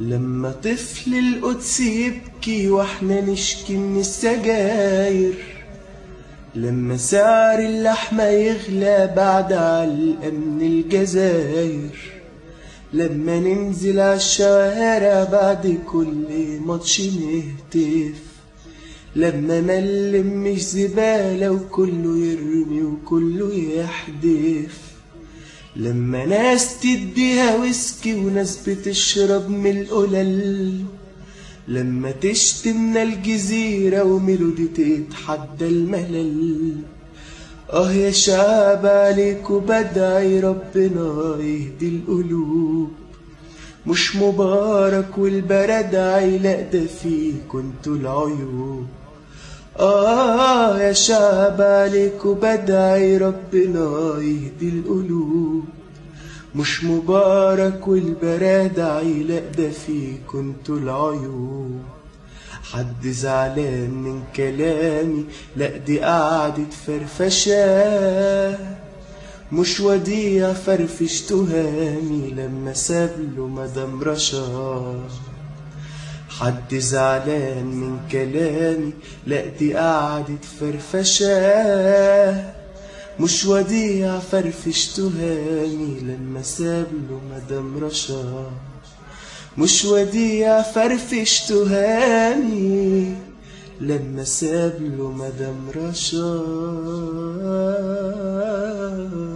لما طفل القدس يبكي واحنا نشكي من السجاير لما سعر اللحمة يغلى بعد علقة من الجزاير لما ننزل عالشوارع بعد كل ماتش نهتف لما ملم مش زبالة وكله يرمي وكله يحدف لما ناس تديها ويسكي وناس بتشرب من القلل لما تشتمنا الجزيرة وميلودي تتحدى الملل اه يا شعب عليكوا بدعي ربنا يهدي القلوب مش مبارك والبرد لا ده فيكوا انتوا العيوب آه يا شعب عليكوا بدعي ربنا يهدي القلوب مش مبارك والبراد لا ده فيكوا انتوا العيوب حد زعلان من كلامي لا دي قعدة فرفشة مش وديع فرفش تهامي لما سابله مدام رشا حد زعلان من كلامي لا دي قعدة فرفشة مش وديع فرفش تهامي لما سابله مدام رشا مش وديع فرفش تهامي لما سابله مدام رشا